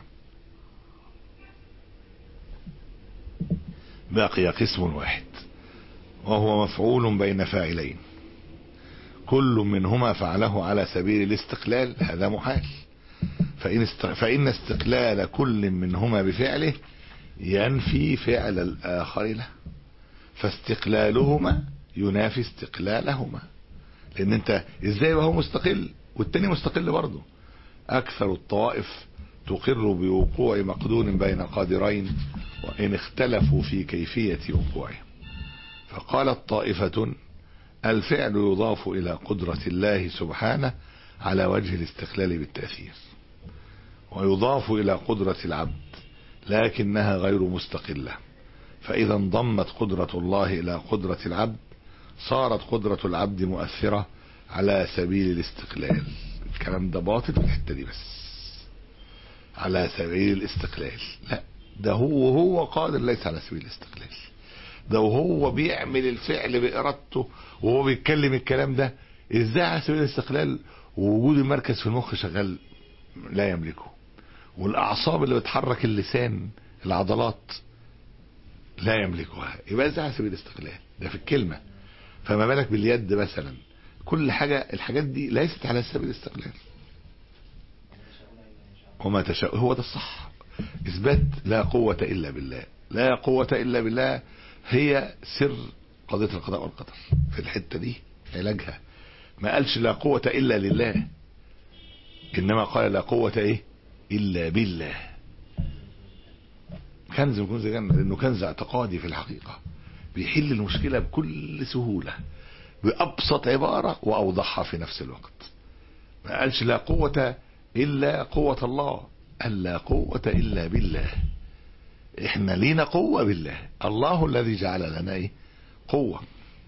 Speaker 2: بقي قسم واحد وهو مفعول بين فاعلين كل منهما فعله على سبيل الاستقلال هذا محال فإن, است... فإن استقلال كل منهما بفعله ينفي فعل الآخر له فاستقلالهما ينافي استقلالهما لأن أنت إزاي وهو مستقل والتاني مستقل برضه أكثر الطوائف تقر بوقوع مقدور بين قادرين وإن اختلفوا في كيفية وقوعه فقالت طائفة الفعل يضاف إلى قدرة الله سبحانه على وجه الاستقلال بالتأثير ويضاف إلى قدرة العبد لكنها غير مستقلة فإذا انضمت قدرة الله إلى قدرة العبد صارت قدرة العبد مؤثرة على سبيل الاستقلال الكلام ده باطل في الحتة دي بس على سبيل الاستقلال لا ده هو هو قادر ليس على سبيل الاستقلال ده وهو بيعمل الفعل بإرادته وهو بيتكلم الكلام ده ازاي على سبيل الاستقلال ووجود المركز في المخ شغال لا يملكه والاعصاب اللي بتحرك اللسان العضلات لا يملكها يبقى ازاي على سبيل الاستقلال ده في الكلمة فما بالك باليد مثلا كل حاجة الحاجات دي ليست على سبيل الاستقلال وما تشاء هو ده الصح اثبات لا قوة الا بالله لا قوة الا بالله هي سر قضية القضاء والقدر في الحتة دي علاجها ما قالش لا قوة إلا لله إنما قال لا قوة إيه إلا بالله كنز من كنوز الجنة لأنه كنز اعتقادي في الحقيقة بيحل المشكلة بكل سهولة بأبسط عبارة وأوضحها في نفس الوقت ما قالش لا قوة إلا قوة الله قال لا قوة إلا بالله احنا لينا قوة بالله الله الذي جعل لنا ايه قوة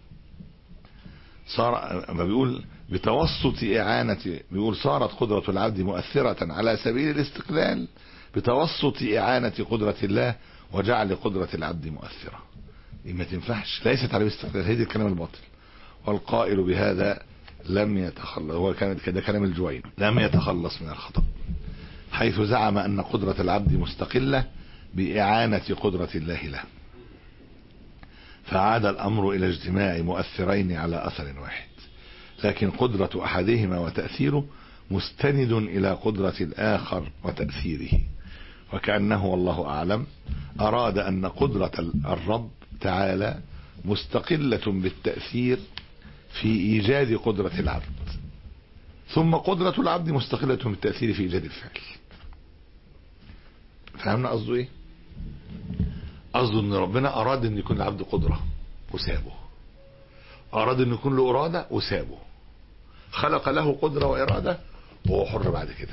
Speaker 2: صار ما بيقول بتوسط إعانة بيقول صارت قدرة العبد مؤثرة على سبيل الاستقلال بتوسط إعانة قدرة الله وجعل قدرة العبد مؤثرة دي ما تنفعش ليست على الاستقلال هذه الكلام الباطل والقائل بهذا لم يتخلص هو كانت كده كلام الجوين لم يتخلص من الخطأ حيث زعم أن قدرة العبد مستقلة بإعانة قدرة الله له فعاد الأمر إلى اجتماع مؤثرين على أثر واحد لكن قدرة أحدهما وتأثيره مستند إلى قدرة الآخر وتأثيره وكأنه والله أعلم أراد أن قدرة الرب تعالى مستقلة بالتأثير في إيجاد قدرة العبد ثم قدرة العبد مستقلة بالتأثير في إيجاد الفعل فهمنا قصده ايه قصده ان ربنا اراد ان يكون العبد قدرة وسابه اراد ان يكون له ارادة وسابه خلق له قدرة وارادة وهو حر بعد كده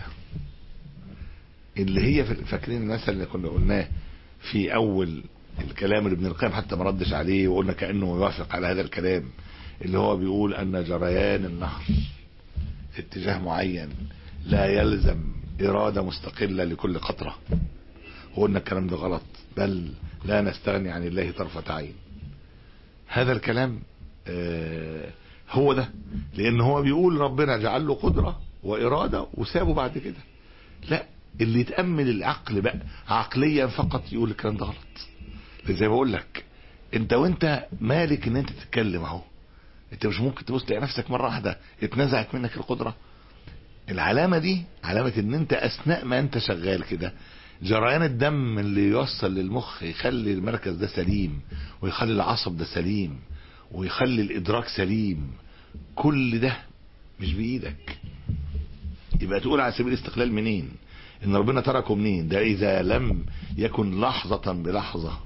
Speaker 2: اللي هي في- فاكرين المثل اللي كنا قلناه في اول الكلام اللي ابن القيم حتى ما ردش عليه وقلنا كانه يوافق على هذا الكلام اللي هو بيقول ان جريان النهر في اتجاه معين لا يلزم اراده مستقله لكل قطره وقلنا الكلام ده غلط بل لا نستغني عن الله طرفة عين هذا الكلام آه، هو ده لان هو بيقول ربنا جعل له قدرة وارادة وسابه بعد كده لا اللي يتأمل العقل بقى عقليا فقط يقول الكلام ده غلط زي ما بقول لك انت وانت مالك ان انت تتكلم اهو انت مش ممكن تبص تلاقي نفسك مرة واحدة اتنزعت منك القدرة العلامة دي علامة ان انت اثناء ما انت شغال كده جريان الدم اللي يوصل للمخ يخلي المركز ده سليم ويخلي العصب ده سليم ويخلي الادراك سليم كل ده مش بايدك يبقى تقول على سبيل الاستقلال منين ان ربنا تركه منين ده اذا لم يكن لحظة بلحظة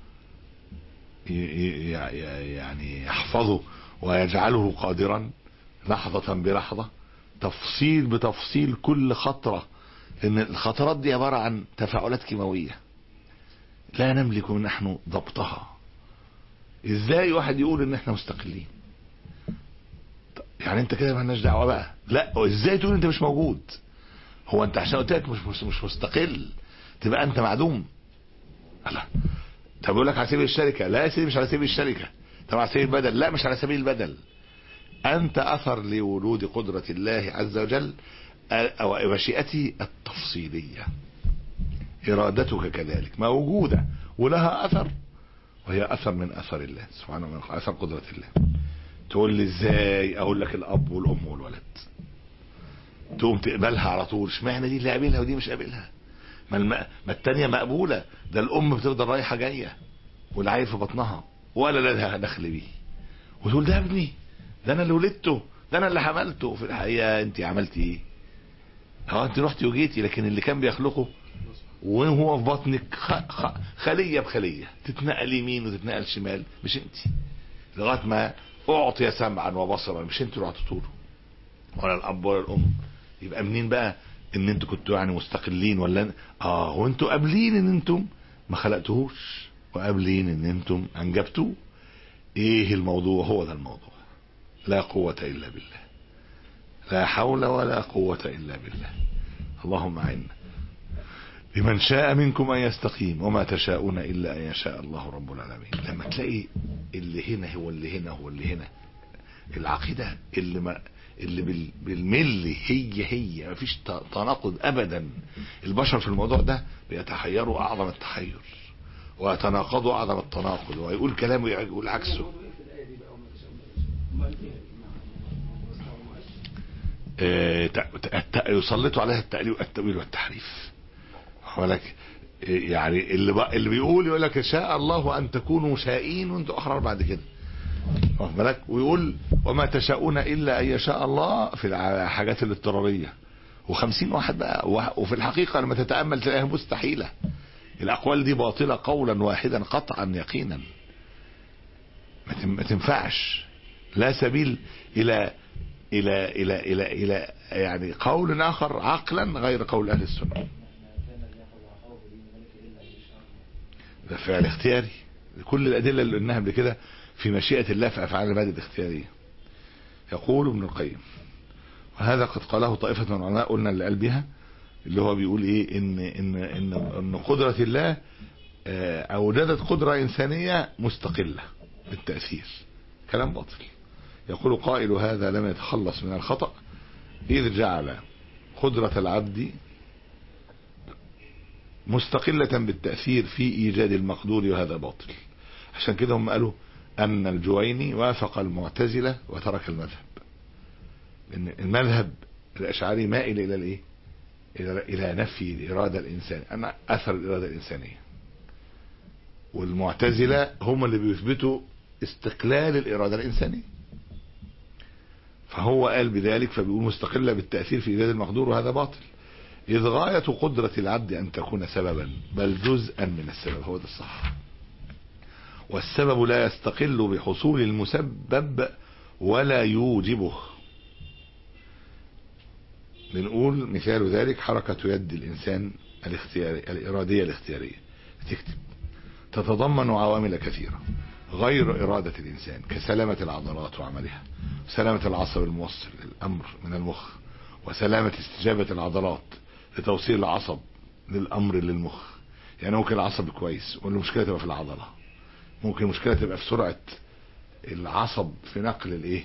Speaker 2: ي- ي- ي- يعني يحفظه ويجعله قادرا لحظة بلحظة تفصيل بتفصيل كل خطرة ان الخطرات دي عبارة عن تفاعلات كيماوية لا نملك نحن ضبطها ازاي واحد يقول ان احنا مستقلين طب يعني انت كده مالناش دعوه بقى لا ازاي تقول انت مش موجود هو انت عشان قلت لك مش مش مش مستقل تبقى انت معدوم لا طب يقول لك على سبيل الشركه لا يا سيدي مش على سبيل الشركه طب على سبيل البدل لا مش على سبيل البدل انت اثر لورود قدره الله عز وجل او مشيئته التفصيليه ارادتك كذلك موجوده ولها اثر وهي اثر من اثر الله سبحانه وتعالى اثر قدره الله تقول لي ازاي اقول لك الاب والام والولد تقوم تقبلها على طول اشمعنى دي اللي قابلها ودي مش قابلها ما, الم... ما التانية مقبولة ده الام بتفضل رايحة جاية والعيل في بطنها ولا لها دخل بيه وتقول ده ابني ده انا اللي ولدته ده انا اللي حملته في الحقيقة انت عملتي ايه اه انت رحتي وجيتي لكن اللي كان بيخلقه وهو في بطنك خ... خ... خلية بخلية تتنقل يمين وتتنقل شمال مش انت لغاية ما اعطي سمعا وبصرا مش انتوا اللي اعطيتوا له ولا الاب ولا الام يبقى منين بقى ان انتوا كنتوا يعني مستقلين ولا اه وانتوا قابلين ان انتم ما خلقتوهوش وقابلين ان انتم انجبتوه ايه الموضوع هو ده الموضوع لا قوة الا بالله لا حول ولا قوة الا بالله اللهم اعنا لمن شاء منكم ان يستقيم وما تشاءون الا ان يشاء الله رب العالمين لما تلاقي اللي هنا هو اللي هنا هو اللي هنا العقيدة اللي ما اللي بال- بالملي هي هي مفيش ت- تناقض ابدا البشر في الموضوع ده بيتحيروا اعظم التحير ويتناقضوا اعظم التناقض ويقول كلام ويقول عكسه آه، ت- ت- يسلطوا عليها التأليل التأويل والتحريف ولك يعني اللي بقى اللي بيقول يقول لك شاء الله ان تكونوا شائين وانتوا احرار بعد كده واخد بالك ويقول وما تشاءون الا ان يشاء الله في الحاجات الاضطراريه وخمسين واحد بقى و- وفي الحقيقه لما تتامل تلاقيها مستحيله الاقوال دي باطله قولا واحدا قطعا يقينا ما تم- ما تنفعش لا سبيل الى الى الى الى الى يعني قول اخر عقلا غير قول اهل السنه ده فعل اختياري كل الادله اللي قلناها قبل كده في مشيئه الله في افعال العباد الاختياريه يقول ابن القيم وهذا قد قاله طائفه من العلماء قلنا اللي قال بها اللي هو بيقول ايه ان ان ان ان قدره الله آه، اوجدت قدره انسانيه مستقله بالتاثير كلام باطل يقول قائل هذا لم يتخلص من الخطأ إذ جعل قدرة العبد مستقلة بالتأثير في إيجاد المقدور وهذا باطل عشان كده هم قالوا أن الجويني وافق المعتزلة وترك المذهب لأن المذهب الأشعري مائل إلى الإيه؟ إلى إلى نفي الإرادة الإنسانية أنا أثر الإرادة الإنسانية والمعتزلة هم اللي بيثبتوا استقلال الإرادة الإنسانية فهو قال بذلك فبيقول مستقلة بالتأثير في إيجاد المقدور وهذا باطل إذ غاية قدرة العبد أن تكون سببا بل جزءا من السبب هو ده الصح والسبب لا يستقل بحصول المسبب ولا يوجبه بنقول مثال ذلك حركة يد الإنسان الاختياري الإرادية الاختيارية تكتب تتضمن عوامل كثيرة غير إرادة الإنسان كسلامة العضلات وعملها سلامة العصب الموصل للأمر من المخ وسلامة استجابة العضلات لتوصيل العصب للأمر للمخ يعني ممكن العصب كويس والمشكلة تبقى في العضلة ممكن المشكلة تبقى في سرعة العصب في نقل الايه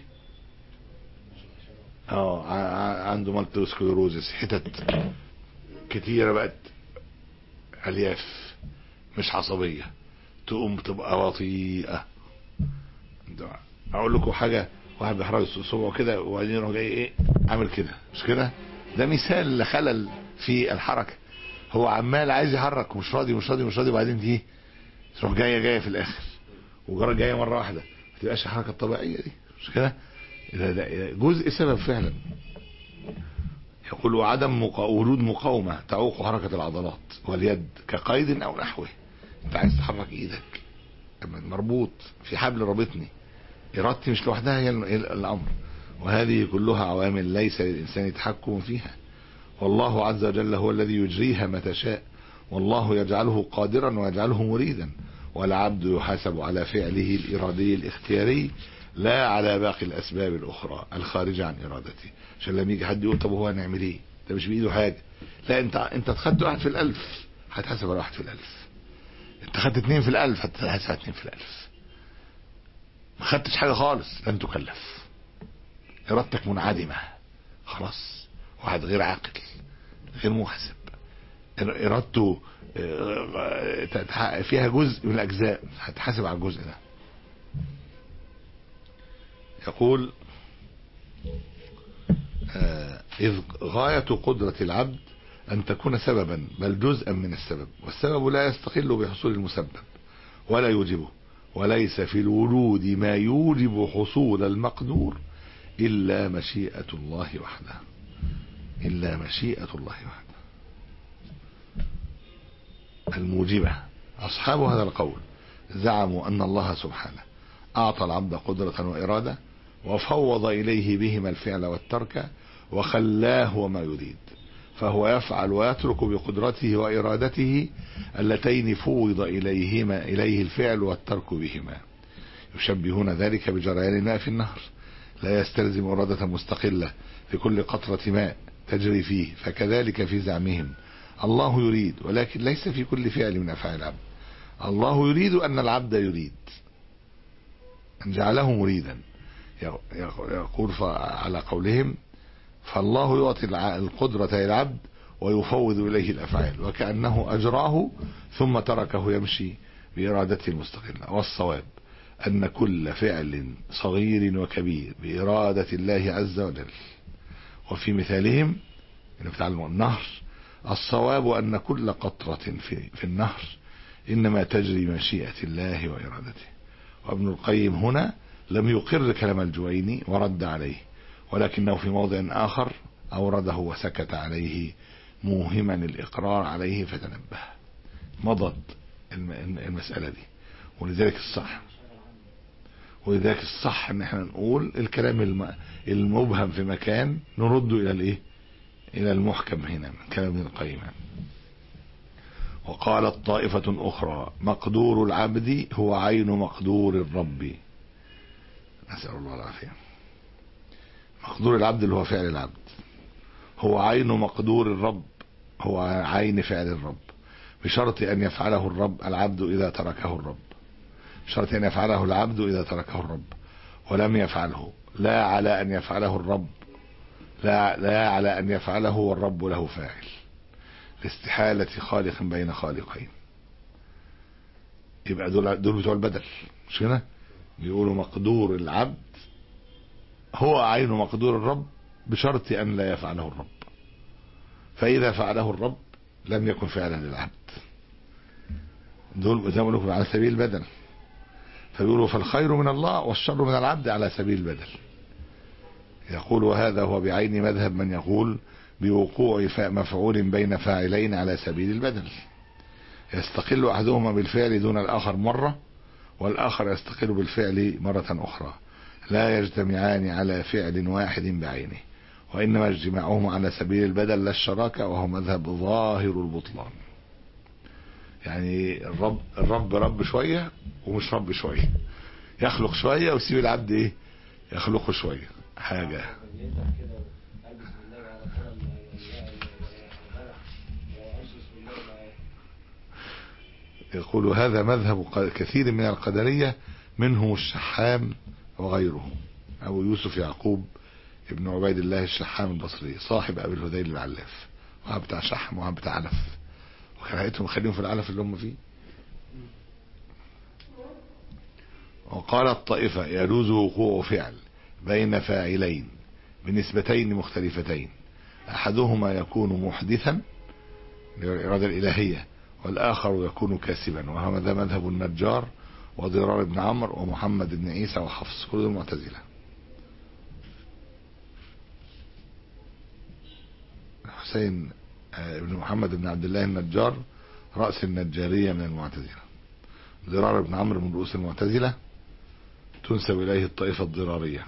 Speaker 2: اه ع- ع- عنده مالتي سكليروزس حتت كتيرة بقت الياف مش عصبية تقوم تبقى بطيئة ده- اقول لكم حاجة واحد بيحرك صبعه كده وبعدين يروح جاي ايه عامل كده مش كده ده مثال لخلل في الحركة هو عمال عايز يحرك ومش راضي مش راضي مش راضي وبعدين دي تروح جاية جاية في الاخر وجرى جاية مرة واحدة ما تبقاش الحركة الطبيعية دي مش كده ده- ده جزء سبب فعلا يقول وعدم مقا... وجود مقاومة تعوق حركة العضلات واليد كقيد أو نحوه أنت عايز تحرك إيدك أما مربوط في حبل رابطني إرادتي مش لوحدها هي ال- هي الأمر وهذه كلها عوامل ليس للإنسان تحكم فيها والله عز وجل هو الذي يجريها متى شاء والله يجعله قادرا ويجعله مريدا والعبد يحاسب على فعله الإرادي الاختياري لا على باقي الأسباب الأخرى الخارجة عن إرادته عشان لما يجي حد يقول طب هو هنعمل إيه ده مش بإيده حاجة لا أنت أنت خدت واحد في الألف هتحاسب على واحد في الألف أنت خدت اتنين في الألف هتحاسب على اتنين في الألف ما خدتش حاجة خالص لن تكلف إرادتك منعدمة خلاص واحد غير عاقل غير محسب إرادته آه، تتح- فيها جزء من الأجزاء هتحاسب على الجزء ده يقول آه، إذ غاية قدرة العبد أن تكون سببا بل جزءا من السبب والسبب لا يستقل بحصول المسبب ولا يوجبه وليس في الوجود ما يوجب حصول المقدور إلا مشيئة الله وحده إلا مشيئة الله وحده الموجبة أصحاب هذا القول زعموا أن الله سبحانه أعطى العبد قدرة وإرادة وفوض إليه بهما الفعل والترك وخلاه وما يريد فهو يفعل ويترك بقدرته وإرادته اللتين فوض إليهما إليه الفعل والترك بهما يشبهون ذلك بجريان الماء في النهر لا يستلزم إرادة مستقلة في كل قطرة ماء تجري فيه فكذلك في زعمهم الله يريد ولكن ليس في كل فعل من أفعال العبد الله يريد أن العبد يريد أن جعله مريدا يقول ف- على قولهم فالله يعطي الع- القدرة للعبد ويفوض إليه الأفعال وكأنه أجراه ثم تركه يمشي بإرادته المستقلة والصواب أن كل فعل صغير وكبير بإرادة الله عز وجل وفي مثالهم اللي بتعلموا النهر الصواب أن كل قطرة في, في النهر إنما تجري مشيئة الله وإرادته وابن القيم هنا لم يقر كلام الجويني ورد عليه ولكنه في موضع آخر أورده وسكت عليه موهما الإقرار عليه فتنبه مضت الم- المسألة دي ولذلك الصح ولذلك الصح ان احنا نقول الكلام الم- المبهم في مكان نرده الى الايه الى المحكم هنا من كلام ابن القيم وقالت طائفة أخرى مقدور العبد هو عين مقدور الرب نسأل الله العافية مقدور العبد اللي هو فعل العبد هو عين مقدور الرب هو عين فعل الرب بشرط أن يفعله الرب العبد إذا تركه الرب بشرط أن يفعله العبد إذا تركه الرب ولم يفعله لا على أن يفعله الرب لا, لا على أن يفعله والرب له فاعل لاستحالة خالق بين خالقين يبقى دول دول بتوع البدل مش كده بيقولوا مقدور العبد هو عين مقدور الرب بشرط أن لا يفعله الرب فإذا فعله الرب لم يكن فعلا للعبد دول زي ما بقول لكم على سبيل البدل فبيقولوا فالخير من الله والشر من العبد على سبيل البدل يقول وهذا هو بعين مذهب من يقول بوقوع فا- مفعول بين فاعلين على سبيل البدل يستقل أحدهما بالفعل دون الآخر مرة والآخر يستقل بالفعل مرة أخرى لا يجتمعان على فعل واحد بعينه وإنما اجتماعهما على سبيل البدل لا الشراكة وهو مذهب ظاهر البطلان يعني الرب الرب رب شوية ومش رب شوية يخلق شوية ويسيب العبد ايه يخلقه شوية حاجة يقول هذا مذهب ق- كثير من القدرية منهم الشحام وغيره أبو يوسف يعقوب ابن عبيد الله الشحام البصري صاحب أبي الهذيل العلاف وهب بتاع شحم وهب بتاع علف وكان هيئتهم خليهم في العلف اللي هم فيه وقالت طائفة يجوز وقوع فعل بين فاعلين بنسبتين مختلفتين أحدهما يكون محدثا للإرادة الإلهية والآخر يكون كاسبا وهذا مذهب النجار وضرار بن عمرو ومحمد بن عيسى وحفص كل دول معتزلة حسين آه، بن محمد بن عبد الله النجار رأس النجارية من المعتزلة ضرار بن عمرو من رؤوس المعتزلة تنسب إليه الطائفة الضرارية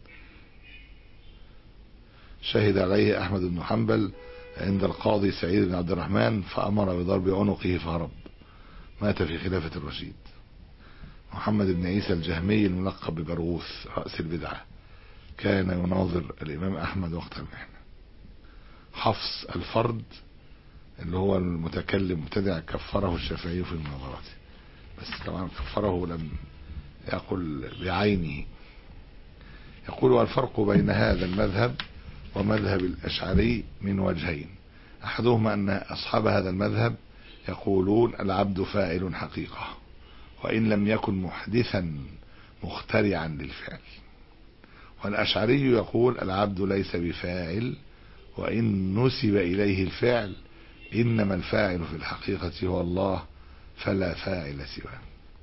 Speaker 2: شهد عليه أحمد بن حنبل عند القاضي سعيد بن عبد الرحمن فأمر بضرب عنقه فهرب مات في خلافة الرشيد محمد بن عيسى الجهمي الملقب ببرغوث رأس البدعة كان يناظر الإمام أحمد وقت المحنة حفص الفرد اللي هو المتكلم مبتدع كفره الشافعي في المناظرات بس طبعا كفره لم يقل بعينه يقول والفرق بين هذا المذهب ومذهب الأشعري من وجهين أحدهما أن أصحاب هذا المذهب يقولون العبد فاعل حقيقة وإن لم يكن محدثا مخترعا للفعل والأشعري يقول العبد ليس بفاعل وإن نسب إليه الفعل إنما الفاعل في الحقيقة هو الله فلا فاعل سواه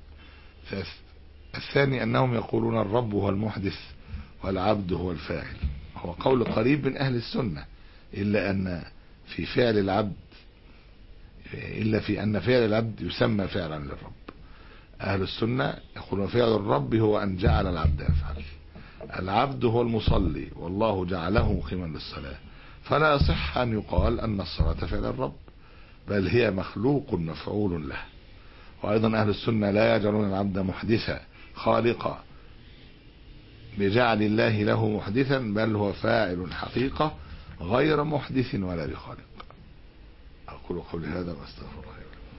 Speaker 2: الثاني أنهم يقولون الرب هو المحدث والعبد هو الفاعل هو قول قريب من أهل السنة إلا أن في فعل العبد إلا في أن فعل العبد يسمى فعلا للرب أهل السنة يقولون فعل الرب هو أن جعل العبد يفعل العبد هو المصلي والله جعله قيما للصلاة فلا يصح أن يقال أن الصلاة فعل الرب بل هي مخلوق مفعول له وأيضا أهل السنة لا يجعلون العبد محدثا خالقا بجعل الله له محدثا بل هو فاعل حقيقة غير محدث ولا بخالق أقول قولي هذا وأستغفر الله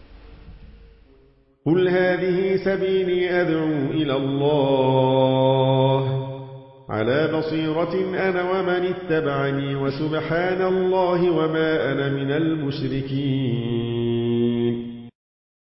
Speaker 4: قل هذه سبيلي أدعو إلى الله على بصيرة أنا ومن اتبعني وسبحان الله وما أنا من المشركين